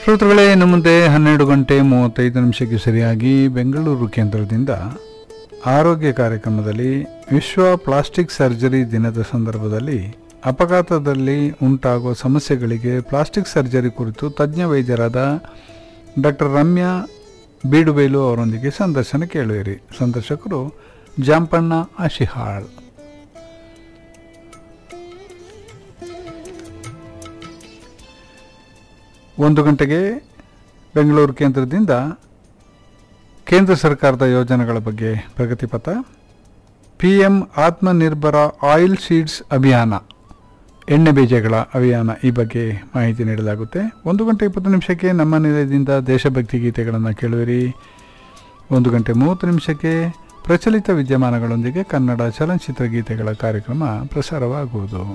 ಶ್ರೋತೃಗಳೇ ಇನ್ನು ಮುಂದೆ ಹನ್ನೆರಡು ಗಂಟೆ ಮೂವತ್ತೈದು ನಿಮಿಷಕ್ಕೆ ಸರಿಯಾಗಿ ಬೆಂಗಳೂರು ಕೇಂದ್ರದಿಂದ ಆರೋಗ್ಯ ಕಾರ್ಯಕ್ರಮದಲ್ಲಿ ವಿಶ್ವ ಪ್ಲಾಸ್ಟಿಕ್ ಸರ್ಜರಿ ದಿನದ ಸಂದರ್ಭದಲ್ಲಿ ಅಪಘಾತದಲ್ಲಿ ಉಂಟಾಗುವ ಸಮಸ್ಯೆಗಳಿಗೆ ಪ್ಲಾಸ್ಟಿಕ್ ಸರ್ಜರಿ ಕುರಿತು ತಜ್ಞ ವೈದ್ಯರಾದ ಡಾಕ್ಟರ್ ರಮ್ಯಾ ಬೀಡುಬೈಲು ಅವರೊಂದಿಗೆ ಸಂದರ್ಶನ ಕೇಳುವಿರಿ ಸಂದರ್ಶಕರು ಜಾಂಪಣ್ಣ ಆಶಿಹಾಳ್ ಒಂದು ಗಂಟೆಗೆ ಬೆಂಗಳೂರು ಕೇಂದ್ರದಿಂದ ಕೇಂದ್ರ ಸರ್ಕಾರದ ಯೋಜನೆಗಳ ಬಗ್ಗೆ ಪ್ರಗತಿಪಥ ಪಿ ಎಂ ಆತ್ಮನಿರ್ಭರ ಆಯಿಲ್ ಸೀಡ್ಸ್ ಅಭಿಯಾನ ಎಣ್ಣೆ ಬೀಜಗಳ ಅಭಿಯಾನ ಈ ಬಗ್ಗೆ ಮಾಹಿತಿ ನೀಡಲಾಗುತ್ತೆ ಒಂದು ಗಂಟೆ ಇಪ್ಪತ್ತು ನಿಮಿಷಕ್ಕೆ ನಮ್ಮ ನಿಲಯದಿಂದ ದೇಶಭಕ್ತಿ ಗೀತೆಗಳನ್ನು ಕೇಳುವಿರಿ ಒಂದು ಗಂಟೆ ಮೂವತ್ತು ನಿಮಿಷಕ್ಕೆ ಪ್ರಚಲಿತ ವಿದ್ಯಮಾನಗಳೊಂದಿಗೆ ಕನ್ನಡ ಚಲನಚಿತ್ರ ಗೀತೆಗಳ ಕಾರ್ಯಕ್ರಮ ಪ್ರಸಾರವಾಗುವುದು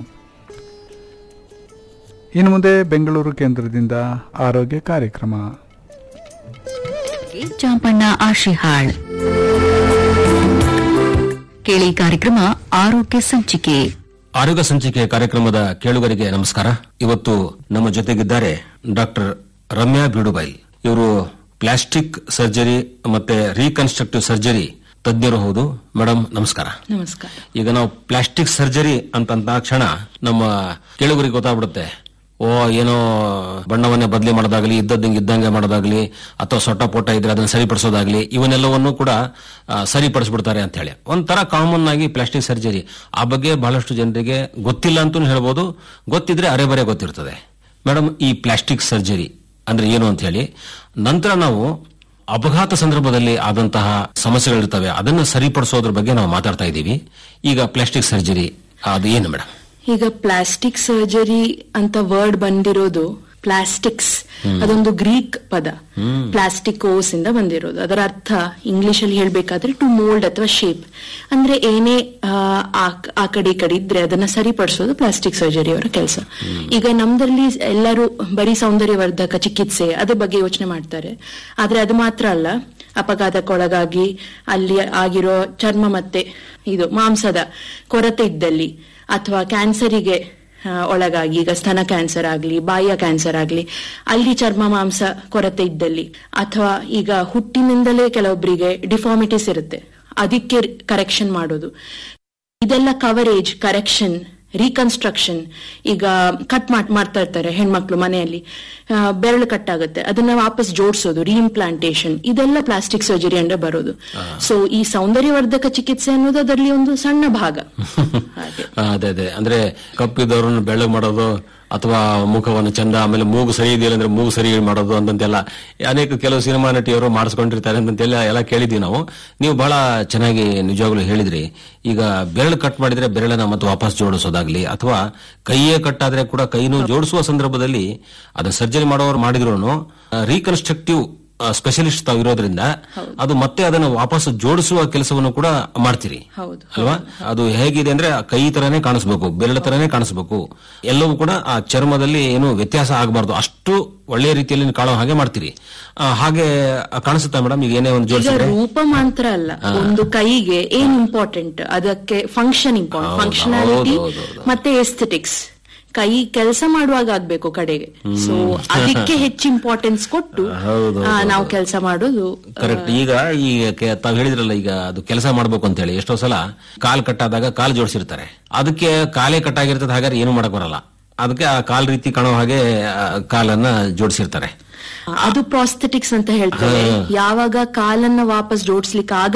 ಇನ್ನು ಮುಂದೆ ಬೆಂಗಳೂರು ಕೇಂದ್ರದಿಂದ ಆರೋಗ್ಯ ಕಾರ್ಯಕ್ರಮ ಚಾಂಪಣ್ಣ ಆಶಿಹಾಳ್ ಕೇಳಿ ಕಾರ್ಯಕ್ರಮ ಆರೋಗ್ಯ ಸಂಚಿಕೆ ಆರೋಗ್ಯ ಸಂಚಿಕೆ ಕಾರ್ಯಕ್ರಮದ ಕೇಳುಗರಿಗೆ ನಮಸ್ಕಾರ ಇವತ್ತು ನಮ್ಮ ಜೊತೆಗಿದ್ದಾರೆ ಡಾಕ್ಟರ್ ರಮ್ಯಾ ಬೀಡುಬಾಯಿ ಇವರು ಪ್ಲಾಸ್ಟಿಕ್ ಸರ್ಜರಿ ಮತ್ತೆ ರೀಕನ್ಸ್ಟ್ರಕ್ಟಿವ್ ಸರ್ಜರಿ ತಜ್ಞರು ಹೌದು ಮೇಡಮ್ ನಮಸ್ಕಾರ ನಮಸ್ಕಾರ ಈಗ ನಾವು ಪ್ಲಾಸ್ಟಿಕ್ ಸರ್ಜರಿ ಅಂತ ಕ್ಷಣ ನಮ್ಮ ಕೇಳುಗರಿಗೆ ಗೊತ್ತಾಗ್ಬಿಡುತ್ತೆ ಓ ಏನೋ ಬಣ್ಣವನ್ನೇ ಬದಲಿ ಮಾಡೋದಾಗ್ಲಿ ಇದ್ದದ್ದಂಗೆ ಇದ್ದಂಗೆ ಮಾಡೋದಾಗ್ಲಿ ಅಥವಾ ಸೊಟ್ಟ ಪೊಟ್ಟ ಇದ್ರೆ ಅದನ್ನ ಸರಿಪಡಿಸೋದಾಗ್ಲಿ ಇವನ್ನೆಲ್ಲವನ್ನು ಕೂಡ ಆ, ಸರಿಪಡಿಸ್ಬಿಡ್ತಾರೆ ಅಂತ ಹೇಳಿ ಒಂಥರ ಕಾಮನ್ ಆಗಿ ಪ್ಲಾಸ್ಟಿಕ್ ಸರ್ಜರಿ ಆ ಬಗ್ಗೆ ಬಹಳಷ್ಟು ಜನರಿಗೆ ಗೊತ್ತಿಲ್ಲ ಅಂತೂ ಹೇಳ್ಬೋದು ಗೊತ್ತಿದ್ರೆ ಅರೆ ಬರೆ ಗೊತ್ತಿರ್ತದೆ ಮೇಡಮ್ ಈ ಪ್ಲಾಸ್ಟಿಕ್ ಸರ್ಜರಿ ಅಂದ್ರೆ ಏನು ಅಂತ ಹೇಳಿ ನಂತರ ನಾವು ಅಪಘಾತ ಸಂದರ್ಭದಲ್ಲಿ ಆದಂತಹ ಸಮಸ್ಯೆಗಳಿರ್ತವೆ ಅದನ್ನು ಸರಿಪಡಿಸೋದ್ರ ಬಗ್ಗೆ ನಾವು ಮಾತಾಡ್ತಾ ಇದ್ದೀವಿ ಈಗ ಪ್ಲಾಸ್ಟಿಕ್ ಸರ್ಜರಿ ಅದು ಏನು ಮೇಡಮ್ ಈಗ ಪ್ಲಾಸ್ಟಿಕ್ ಸರ್ಜರಿ ಅಂತ ವರ್ಡ್ ಬಂದಿರೋದು ಪ್ಲಾಸ್ಟಿಕ್ಸ್ ಅದೊಂದು ಗ್ರೀಕ್ ಪದ ಪ್ಲಾಸ್ಟಿಕೋಸ್ ಇಂದ ಬಂದಿರೋದು ಅದರ ಅರ್ಥ ಇಂಗ್ಲಿಷ್ ಅಲ್ಲಿ ಹೇಳ್ಬೇಕಾದ್ರೆ ಟು ಮೋಲ್ಡ್ ಅಥವಾ ಶೇಪ್ ಅಂದ್ರೆ ಏನೇ ಆ, ಆ- ಆ ಕಡೆ ಈ ಕಡೆ ಇದ್ರೆ ಅದನ್ನ ಸರಿಪಡಿಸೋದು ಪ್ಲಾಸ್ಟಿಕ್ ಸರ್ಜರಿ ಅವರ ಕೆಲಸ ಈಗ ನಮ್ದ್ರಲ್ಲಿ ಎಲ್ಲರೂ ಬರೀ ಸೌಂದರ್ಯವರ್ಧಕ ಚಿಕಿತ್ಸೆ ಅದ್ರ ಬಗ್ಗೆ ಯೋಚನೆ ಮಾಡ್ತಾರೆ ಆದ್ರೆ ಅದು ಮಾತ್ರ ಅಲ್ಲ ಅಪಘಾತಕ್ಕೊಳಗಾಗಿ ಅಲ್ಲಿ ಆಗಿರೋ ಚರ್ಮ ಮತ್ತೆ ಇದು ಮಾಂಸದ ಕೊರತೆ ಇದ್ದಲ್ಲಿ ಅಥವಾ ಕ್ಯಾನ್ಸರಿಗೆ ಆ, ಒಳಗಾಗಿ ಈಗ ಸ್ತನ ಕ್ಯಾನ್ಸರ್ ಆಗಲಿ ಬಾಯಿಯ ಕ್ಯಾನ್ಸರ್ ಆಗಲಿ ಅಲ್ಲಿ ಚರ್ಮ ಮಾಂಸ ಕೊರತೆ ಇದ್ದಲ್ಲಿ ಅಥವಾ ಈಗ ಹುಟ್ಟಿನಿಂದಲೇ ಕೆಲವೊಬ್ಬರಿಗೆ ಡಿಫಾರ್ಮಿಟೀಸ್ ಇರುತ್ತೆ ಅದಕ್ಕೆ ಕರೆಕ್ಷನ್ ಮಾಡೋದು ಇದೆಲ್ಲ ಕವರೇಜ್ ಕರೆಕ್ಷನ್ ರೀಕನ್ಸ್ಟ್ರಕ್ಷನ್ ಈಗ ಕಟ್ ಮಾಡ್ತಾ ಇರ್ತಾರೆ ಹೆಣ್ಮಕ್ಳು ಮನೆಯಲ್ಲಿ ಆ, ಬೆರಳು ಕಟ್ ಆಗುತ್ತೆ ಅದನ್ನ ವಾಪಸ್ ಜೋಡಿಸೋದು ರೀಇಂಪ್ಲಾಂಟೇಶನ್ ಇದೆಲ್ಲ ಪ್ಲಾಸ್ಟಿಕ್ ಸರ್ಜರಿ ಅಂದ್ರೆ ಬರೋದು ಸೊ ಈ ಸೌಂದರ್ಯವರ್ಧಕ ಚಿಕಿತ್ಸೆ ಅನ್ನೋದು ಅದರಲ್ಲಿ ಒಂದು ಸಣ್ಣ ಭಾಗ ಹಾಗೆ ಆ, ಅದೇ ಅದೇ ಅಂದ್ರೆ ಕಪ್ಪಿದವರನ್ನು ಬೆಳ್ಳಗ್ ಮಾಡೋದು ಅಥವಾ ಮುಖವನ್ನು ಚಂದ ಆಮೇಲೆ ಮೂಗು ಸರಿ ಇದೆಯಲ್ಲ ಅಂದ್ರೆ ಮೂಗು ಸರಿ ಮಾಡೋದು ಅಂತಂತೆಲ್ಲ ಅನೇಕ ಕೆಲವು ಸಿನಿಮಾ ನಟಿಯವರು ಮಾಡಿಸ್ಕೊಂಡಿರ್ತಾರೆ ಅಂತಂತೆಲ್ಲ ಎಲ್ಲ ಕೇಳಿದ್ವಿ ನಾವು ನೀವು ಬಹಳ ಚೆನ್ನಾಗಿ ನಿಜವಾಗ್ಲೂ ಹೇಳಿದ್ರಿ ಈಗ ಬೆರಳು ಕಟ್ ಮಾಡಿದ್ರೆ ಬೆರಳನ್ನ ಮತ್ತೆ ವಾಪಸ್ ಜೋಡಿಸೋದಾಗ್ಲಿ ಅಥವಾ ಕೈಯೇ ಕಟ್ ಆದ್ರೆ ಕೂಡ ಕೈನು ಜೋಡಿಸುವ ಸಂದರ್ಭದಲ್ಲಿ ಅದನ್ನ ಸರ್ಜರಿ ಮಾಡೋರು ಮಾಡಿದ್ರು ರೀಕನ್ಸ್ಟ್ರಕ್ಟಿವ್ ಸ್ಪೆಷಲಿಸ್ಟ್ ತಾವು ಇರೋದ್ರಿಂದ ಅದು ಮತ್ತೆ ಅದನ್ನು ವಾಪಸ್ ಜೋಡಿಸುವ ಕೆಲಸವನ್ನು ಕೂಡ ಮಾಡ್ತೀರಿ ಹೌದು ಅಲ್ವಾ ಅದು ಹೇಗಿದೆ ಅಂದ್ರೆ ಆ ಕೈ ತರನೇ ಕಾಣಿಸ್ಬೇಕು ಬೆರಳ ತರನೇ ಕಾಣಿಸ್ಬೇಕು ಎಲ್ಲವೂ ಕೂಡ ಆ ಚರ್ಮದಲ್ಲಿ ಏನು ವ್ಯತ್ಯಾಸ ಆಗಬಾರ್ದು ಅಷ್ಟು ಒಳ್ಳೆಯ ರೀತಿಯಲ್ಲಿ ಕಾಣೋ ಹಾಗೆ ಮಾಡ್ತೀರಿ ಆ, ಹಾಗೆ ಕಾಣಿಸುತ್ತಾ ಮೇಡಮ್ ಈಗ ಏನೇ ಒಂದು ಈಗ ಜೋಡಿಸಿದ್ರೆ ರೂಪ ಮಾತ್ರ ಅಲ್ಲ ಒಂದು ಕೈಗೆ ಏನ್ ಇಂಪಾರ್ಟೆಂಟ್ ಅದಕ್ಕೆ ಫಂಕ್ಷನ್ ಇಂಪಾರ್ಟೆಂಟ್ ಹೌದು, ಫಂಕ್ಷನಾಲಿಟಿ ಹೌದು, ಹೌದು, ಮತ್ತೆ ಎಸ್ಥೆಟಿಕ್ಸ್ ಕೈ ಕೆಲಸ ಮಾಡುವಾಗ ಆಗ್ಬೇಕು ಕಡೆಗೆ ಸೊ ಅದಕ್ಕೆ ಹೆಚ್ಚು ಇಂಪಾರ್ಟೆನ್ಸ್ ಕೊಟ್ಟು ಹೌದು, ಆ, ನಾವು ಕೆಲಸ ಮಾಡೋದು ಕರೆಕ್ಟ್ ಈಗ ಈ ಕೆ- ತಾವ್ ಹೇಳಿದ್ರಲ್ಲ ಈಗ ಅದು ಕೆಲಸ ಮಾಡ್ಬೇಕು ಅಂತ ಹೇಳಿ ಎಷ್ಟೋ ಸಲ ಕಾಲ್ ಕಟ್ಟಾದಾಗ ಕಾಲ್ ಜೋಡಿಸಿರ್ತಾರೆ ಅದಕ್ಕೆ ಕಾಲೇ ಕಟ್ಟಾಗಿರ್ತದೆ ಹಾಗಾದ್ರೆ ಏನು ಮಾಡಕ್ ಬರಲ್ಲ ಅದಕ್ಕೆ ಆ ಕಾಲ್ ರೀತಿ ಕಾಣೋ ಹಾಗೆ ಆ, ಕಾಲನ್ನ ಜೋಡಿಸಿರ್ತಾರೆ ಅದು ಪ್ರಾಸ್ಥೆಟಿಕ್ಸ್ ಅಂತ ಹೇಳ್ತೇವೆ ಯಾವಾಗ ಕಾಲನ್ನ ವಾಪಸ್ ಜೋಡಿಸ್ಲಿಕ್ಕೆ ಆಗ